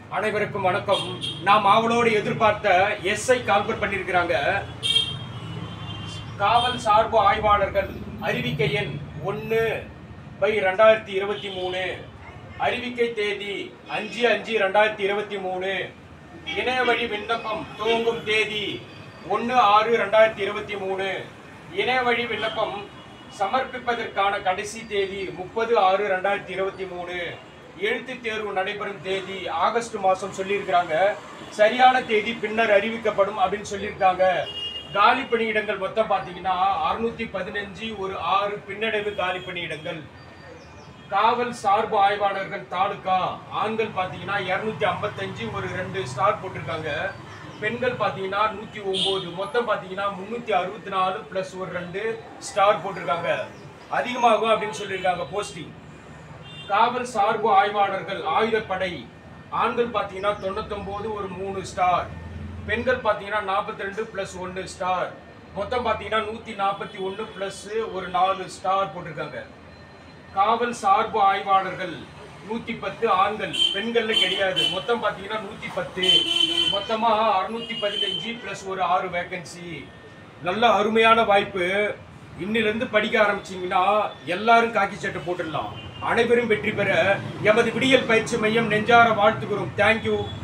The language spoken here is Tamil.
அனைவருக்கும் வணக்கம் நாம் ஆவலோடு எதிர்பார்த்த எஸ்ஐ கால்பர் பண்ணியிருக்கிறாங்க காவல் சார்பு ஆய்வாளர்கள் அறிவிக்கை எண் ஒன்று பை ரெண்டாயிரத்தி இருபத்தி மூணு அறிவிக்கை தேதி அஞ்சு அஞ்சு ரெண்டாயிரத்தி இருபத்தி மூணு இணைய வழி விண்ணப்பம் துவங்கும் தேதி ஒன்று ஆறு ரெண்டாயிரத்தி இருபத்தி மூணு இணைய வழி விண்ணப்பம் சமர்ப்பிப்பதற்கான கடைசி தேதி முப்பது ஆறு ரெண்டாயிரத்தி இருபத்தி மூணு எழுத்து தேர்வு நடைபெறும் தேதி ஆகஸ்ட் மாதம் சொல்லியிருக்கிறாங்க சரியான தேதி பின்னர் அறிவிக்கப்படும் அப்படின்னு சொல்லியிருக்காங்க காலி பணியிடங்கள் மொத்தம் பார்த்தீங்கன்னா அறுநூத்தி பதினஞ்சு ஒரு ஆறு பின்னடைவு காலி பணியிடங்கள் காவல் சார்பு ஆய்வாளர்கள் தாலுகா ஆண்கள் பார்த்தீங்கன்னா இரநூத்தி ஐம்பத்தஞ்சு ஒரு ரெண்டு ஸ்டார் போட்டிருக்காங்க பெண்கள் பார்த்தீங்கன்னா நூற்றி ஒம்பது மொத்தம் பார்த்தீங்கன்னா முந்நூற்றி அறுபத்தி நாலு ப்ளஸ் ஒரு ரெண்டு ஸ்டார் போட்டிருக்காங்க அதிகமாகும் அப்படின்னு சொல்லியிருக்காங்க போஸ்டிங் காவல் சார்பு ஆய்வாளர்கள் ஆயுதப்படை ஆண்கள் பார்த்தீங்கன்னா தொண்ணூத்தொம்போது ஒரு மூணு ஸ்டார் பெண்கள் பார்த்தீங்கன்னா நாற்பத்தி ரெண்டு ப்ளஸ் ஒன்று ஸ்டார் மொத்தம் பார்த்தீங்கன்னா நூற்றி நாற்பத்தி ஒன்று ப்ளஸ் ஒரு நாலு ஸ்டார் போட்டிருக்காங்க காவல் சார்பு ஆய்வாளர்கள் நூற்றி பத்து ஆண்கள் பெண்கள்ல கிடையாது மொத்தம் பார்த்தீங்கன்னா நூற்றி பத்து மொத்தமாக அறுநூத்தி பதினஞ்சு ப்ளஸ் ஒரு ஆறு வேகன்சி நல்ல அருமையான வாய்ப்பு இன்னிலிருந்து படிக்க ஆரம்பிச்சீங்கன்னா எல்லாரும் காக்கி சட்டை போட்டுடலாம் அனைவரும் வெற்றி பெற எமது விடியல் பயிற்சி மையம் நெஞ்சார வாழ்த்துகிறோம் தேங்க்யூ